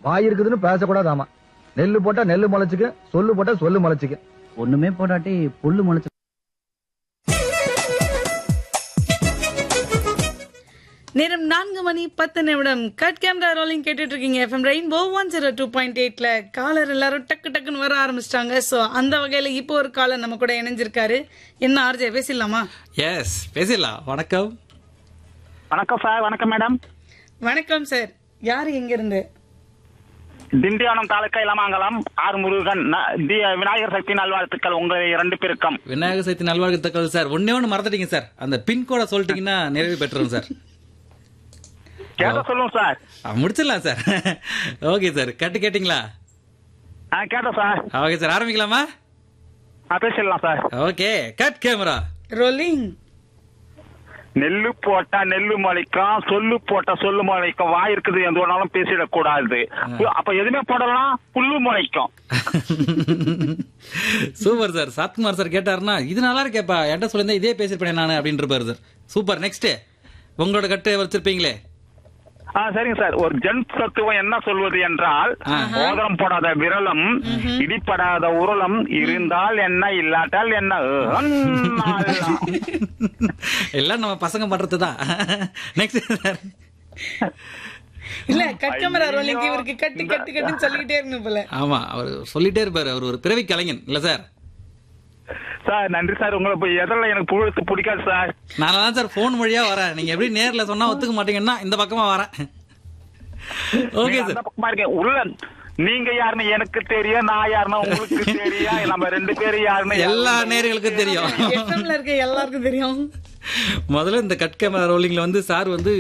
வாய் இருக்குதுன்னு பேசக்கூடாதாமா நெல்லு போட்டா நெல்லு முளைச்சுக்கு சொல்லு போட்டா சொல்லு முளைச்சுக்கு ஒண்ணுமே போடாட்டி புல்லு முளைச்சு நேரம் நான்கு மணி பத்து நிமிடம் கட் கேமரா ரோலிங் கேட்டுட்டு இருக்கீங்க FM rainbow one zero two point எயிட்ல காலர் எல்லாரும் டக்கு டக்குன்னு வர ஆரம்பிச்சிட்டாங்க சோ அந்த வகையில இப்போ ஒரு காலர் நம்ம கூட இணைஞ்சிருக்காரு என்ன ஆர்ஜே பேசிடலாமா எஸ் பேசிடலாம் வணக்கம் வணக்கம் சார் வணக்கம் மேடம் வணக்கம் சார் யாரு எங்க இருந்து திண்டிவனம் தாலுக்கா இளமாங்கலம் ஆர் முருகன் ந- தி- விநாயகர் சக்தி நல்வாழ்த்துக்கள் உங்க இரண்டு பேருக்கும் விநாயகர் சதுர்த்தி நல்வாழ்த்துக்கள் சார் ஒன்னே ஒன்று மறந்துட்டீங்க சார் அந்த பின்கோட சொல்லிட்டீங்கன்னா நிறைவு பெற்றுரும் சார் கேட்ட சொல்லுங்க சார் ஆ, முடிச்சிடலாம் சார் ஓகே சார் கட்டு கேட்டிங்களா ஆ கேட்டேன் சார் ஓகே சார் ஆரம்பிக்கலாமா ஆ பேசிடலாம் sir okay cut camera rolling நெல்லு போட்டா நெல்லு முளைக்கும் சொல்லு போட்டா சொல்லு முளைக்கும் வாய் இருக்குது எந்த ஒன்றாலும் பேசிடக்கூடாது அப்ப எதுவுமே போடலாம் புல்லு முளைக்கும் சூப்பர் சார் சத்குமார் சார் கேட்டாருன்னா இது நல்லா இருக்கேப்பா என்கிட்ட சொல்லியிருந்தா இதே பேசிருப்பேன் நான் அப்படின்னு இருப்பாரு சார் சூப்பர் நெக்ஸ்ட் உங்களோட கட்டு வச்சிருப்பீங்களே ஆ சரிங்க சார் ஒரு ஜென் தத்துவம் என்ன சொல்வது என்றால் மோதிரம் போடாத விரலும் இடிப்படாத உருளம் இருந்தால் என்ன இல்லாட்டால் என்ன எல்லாம் நம்ம பசங்க பண்றது தான் நெக்ஸ்ட் சார் இல்ல கட் கேமரா ரோலிங் இவருக்கு கட்டு கட்டு கட்டுன்னு சொல்லிக்கிட்டே இருக்கணும் போல ஆமா அவர் சொல்லிட்டே இருப்பாரு அவர் ஒரு பிறவி கலைஞன் இல்ல சார் சார் நன்றி சார் உங்களை போய் எதிரில் எனக்கு புழுத்து பிடிக்காது சார் நான் தான் சார் போன் வழியா வரேன் நீங்க எப்படி நேர்ல சொன்னா ஒத்துக்க மாட்டீங்கன்னா இந்த பக்கமா வரேன் ஓகே நீங்க சார் அந்த பக்கமா இருக்கீங்க. உள்ள நீங்க யாருன்னு எனக்கு தெரியும் நான் யாருன்னு உங்களுக்கு தெரியும் நம்ம ரெண்டு பேரும் யாருன்னு எல்லா நேர்களுக்கும் தெரியும் எஃப்எம்ல இருக்க எல்லாருக்கும் தெரியும் முதல்ல இந்த கட் கேமரா ரோலிங்ல வந்து சார் வந்து